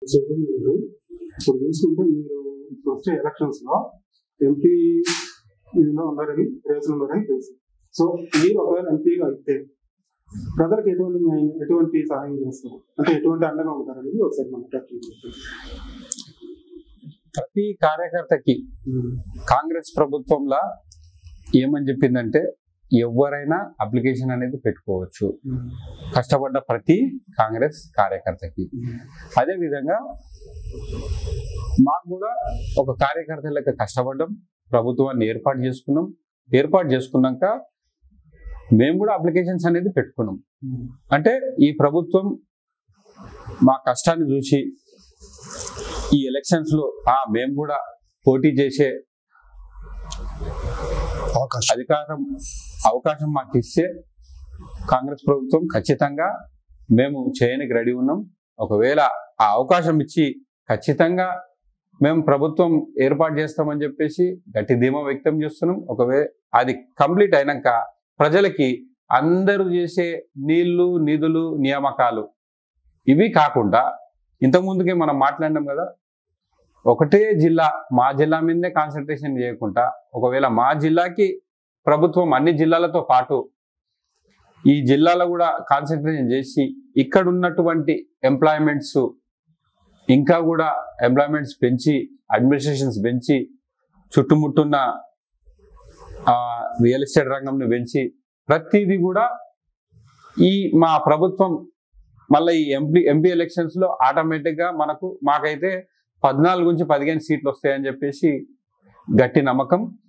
సుబ్రహ్మణ్యం గారు, ఇప్పుడు చూసుకుంటే మీరు ఇప్పుడు వచ్చే ఎలక్షన్స్ లో ఎంపీ ఇదిలో ఉన్నారని రేసులు ఉన్నారని తెలుసు సో మీరు ఒకవేళ ఎంపీగా అయితే ప్రజలకు ఎటువంటి న్యాయం ఎటువంటి సహాయం చేస్తారు అంటే ఎటువంటి అండగా ఉంటారనేది ఒకసారి మనం ప్రశ్న ప్రతి కార్యకర్తకి కాంగ్రెస్ ప్రభుత్వంలో ఏమని చెప్పిందంటే ఎవరైనా అప్లికేషన్ అనేది పెట్టుకోవచ్చు కష్టపడ్డ ప్రతి కాంగ్రెస్ కార్యకర్తకి అదే విధంగా మాకు కూడా ఒక కార్యకర్త లెక్క కష్టపడ్డాం ప్రభుత్వాన్ని ఏర్పాటు చేసుకున్నాం ఏర్పాటు చేసుకున్నాక మేము కూడా అప్లికేషన్స్ అనేది పెట్టుకున్నాం అంటే ఈ ప్రభుత్వం మా కష్టాన్ని చూసి ఈ ఎలక్షన్స్ లో ఆ మేము కూడా పోటీ చేసే అవకాశం అధికారం అవకాశం మాకు ఇస్తే కాంగ్రెస్ ప్రభుత్వం ఖచ్చితంగా మేము చేయనికి రెడీ ఉన్నాం ఒకవేళ ఆ అవకాశం ఇచ్చి ఖచ్చితంగా మేము ప్రభుత్వం ఏర్పాటు చేస్తామని చెప్పేసి గట్టి ధీమా వ్యక్తం చేస్తున్నాం ఒకవేళ అది కంప్లీట్ అయినాక ప్రజలకి అందరూ చేసే నీళ్లు నిధులు నియామకాలు ఇవి కాకుండా ఇంతకుముందుకే మనం మాట్లాడినాం కదా ఒకటే జిల్లా మా జిల్లా మీదనే కాన్సన్ట్రేషన్ చేయకుండా ఒకవేళ మా జిల్లాకి ప్రభుత్వం అన్ని జిల్లాలతో పాటు ఈ జిల్లాలో కూడా కాన్సన్ట్రేషన్ చేసి ఇక్కడ ఉన్నటువంటి ఎంప్లాయ్మెంట్స్ ఇంకా కూడా ఎంప్లాయ్మెంట్స్ పెంచి అడ్మినిస్ట్రేషన్స్ పెంచి చుట్టుముట్టున్న రియల్ ఎస్టేట్ రంగంను పెంచి ప్రతిదీ కూడా ఈ మా ప్రభుత్వం మళ్ళీ ఈ ఎంపీ ఎంపీ ఎలక్షన్స్ లో ఆటోమేటిక్ గా మనకు మాకైతే పద్నాలుగు నుంచి పదిహేను సీట్లు వస్తాయని చెప్పేసి గట్టి నమ్మకం